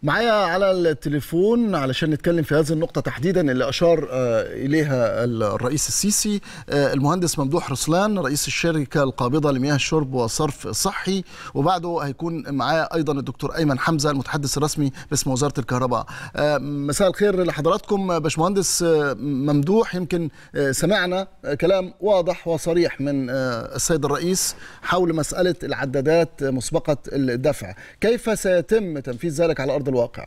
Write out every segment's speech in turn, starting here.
معايا على التليفون علشان نتكلم في هذه النقطة تحديدا اللي أشار إليها الرئيس السيسي المهندس ممدوح رسلان رئيس الشركة القابضة لمياه الشرب والصرف الصحي وبعده هيكون معاه أيضا الدكتور أيمن حمزة المتحدث الرسمي باسم وزارة الكهرباء مساء الخير لحضراتكم باشمهندس ممدوح يمكن سمعنا كلام واضح وصريح من السيد الرئيس حول مسألة العدادات مسبقة الدفع كيف سيتم تنفيذ ذلك على أرض الواقع؟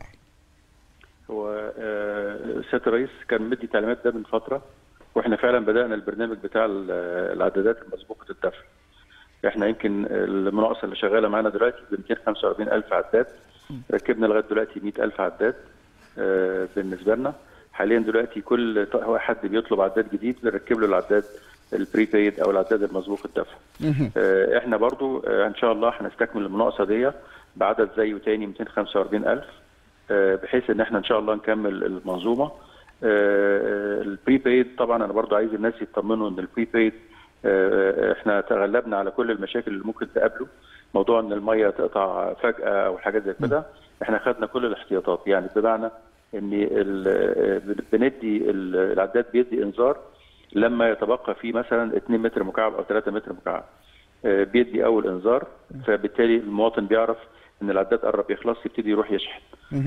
هو سياده الرئيس كان مدي تعليمات ده من فتره واحنا فعلا بدانا البرنامج بتاع العدادات المسبوقه الدفع. احنا يمكن المناقصه اللي شغاله معانا دلوقتي ب 245 الف عداد ركبنا لغايه دلوقتي 100 الف عداد بالنسبه لنا حاليا دلوقتي كل حد بيطلب عداد جديد بنركب له العداد البريبيد او العداد المسبوق الدفع. احنا برضو ان شاء الله هنستكمل المناقصه دي بعدد زيه تاني 245000 بحيث ان احنا ان شاء الله نكمل المنظومه البريبيد طبعا انا برضو عايز الناس يطمنوا ان البريبيد احنا تغلبنا على كل المشاكل اللي ممكن تقابله موضوع ان الميه تقطع فجاه او حاجات زي كده احنا خدنا كل الاحتياطات يعني بمعنى ان بندي العداد بيدي انذار لما يتبقى فيه مثلا 2 متر مكعب او 3 متر مكعب بيدي اول انذار فبالتالي المواطن بيعرف ان العداد قرب يخلص يبتدي يروح يشحن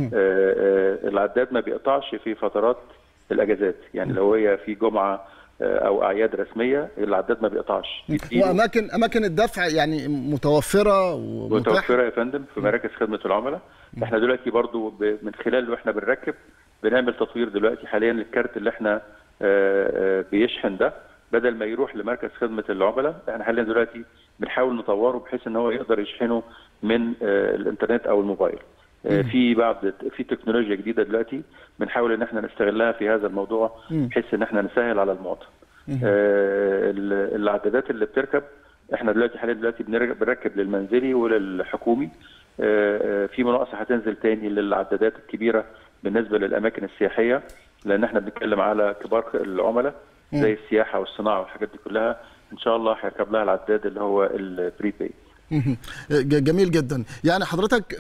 العداد ما بيقطعش في فترات الاجازات يعني لو هي في جمعه او اعياد رسميه العداد ما بيقطعش واماكن اماكن الدفع يعني متوفره ومتاحه متوفره يا فندم في مراكز خدمه العملاء احنا دلوقتي برضو من خلال واحنا بنركب بنعمل تطوير دلوقتي حاليا للكارت اللي احنا بيشحن ده بدل ما يروح لمركز خدمه العملاء احنا حاليا دلوقتي بنحاول نطوره بحيث ان هو يقدر يشحنه من الانترنت او الموبايل في بعض في تكنولوجيا جديده دلوقتي بنحاول ان احنا نستغلها في هذا الموضوع بحيث ان احنا نسهل على المواطن العدادات اللي بتركب احنا دلوقتي حاليا دلوقتي بنركب للمنزلي وللحكومي في مناقصه هتنزل تاني للعدادات الكبيره بالنسبه للاماكن السياحيه لان احنا بنتكلم على كبار العملاء زي السياحه والصناعه والحاجات دي كلها ان شاء الله هيركب لها العداد اللي هو البريباي جميل جدا يعني حضرتك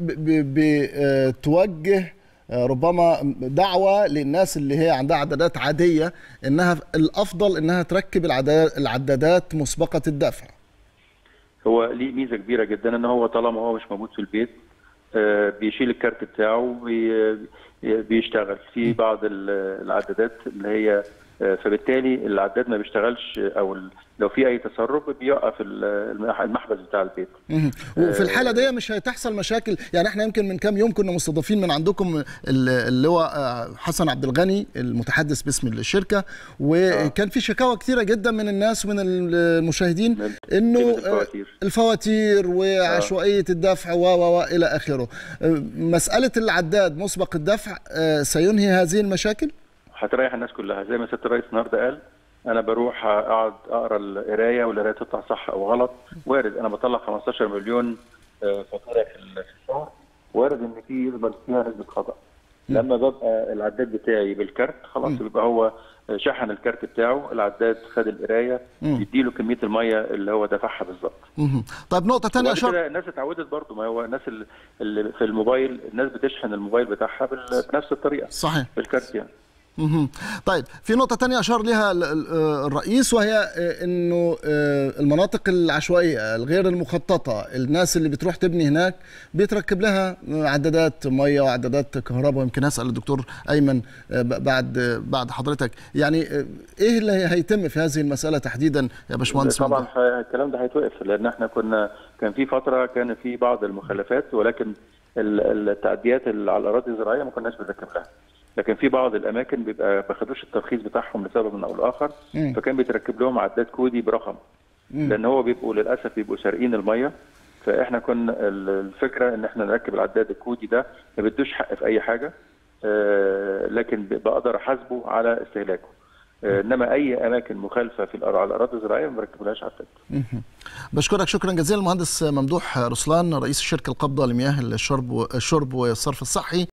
بتوجه ربما دعوة للناس اللي هي عندها عدادات عادية انها الافضل انها تركب العدادات مسبقة الدفع هو ليه ميزة كبيرة جدا ان هو طالما هو مش موجود في البيت بيشيل الكارت بتاعه بيشتغل في بعض العدادات اللي هي فبالتالي العداد ما بيشتغلش او لو في اي تسرب بيوقف المحبس بتاع البيت وفي الحاله دي مش هتحصل مشاكل يعني احنا يمكن من كام يوم كنا مستضيفين من عندكم اللي هو حسن عبد الغني المتحدث باسم الشركه وكان في شكاوى كثيره جدا من الناس ومن المشاهدين انه الفواتير, الفواتير وعشوائيه الدفع و و الى اخره مساله العداد مسبق الدفع سينهي هذه المشاكل هتريح الناس كلها زي ما سياده الرئيس النهارده قال انا بروح اقعد اقرا القرايه والقرايه تطلع صح او غلط وارد انا بطلع 15 مليون فاتوره في الشهر وارد ان في يقبل فيها نسبه خطا لما ببقى العداد بتاعي بالكارت خلاص بيبقى هو شحن الكارت بتاعه العداد خد القرايه يديله كميه الميه اللي هو دفعها بالظبط طيب نقطه ثانيه عشان الناس اتعودت برضه ما هو الناس اللي في الموبايل الناس بتشحن الموبايل بتاعها بنفس الطريقه صحيح بالكارت يعني طيب في نقطة تانية أشار لها الرئيس وهي أنه المناطق العشوائية الغير المخططة الناس اللي بتروح تبني هناك بيتركب لها عدادات مية وعدادات كهرباء يمكن أسأل الدكتور أيمن بعد بعد حضرتك يعني إيه اللي هيتم في هذه المسألة تحديدا يا باشمهندس طبعا الكلام ده هيتوقف لأن احنا كنا كان في فترة كان في بعض المخالفات ولكن التعديات اللي على الأراضي الزراعية ما كناش بنركب لها لكن في بعض الاماكن بيبقى ما خدوش الترخيص بتاعهم لسبب من او لاخر فكان بيتركب لهم عداد كودي برقم مم. لان هو بيبقوا للاسف بيبقوا سارقين الميه فاحنا كنا الفكره ان احنا نركب العداد الكودي ده ما بدوش حق في اي حاجه آه لكن بقدر احاسبه على استهلاكه آه انما اي اماكن مخالفه في على الاراضي الزراعيه ما بركبلهاش عداد بشكرك شكرا جزيلا المهندس ممدوح رسلان رئيس الشركه القابضه لمياه الشرب الشرب والصرف الصحي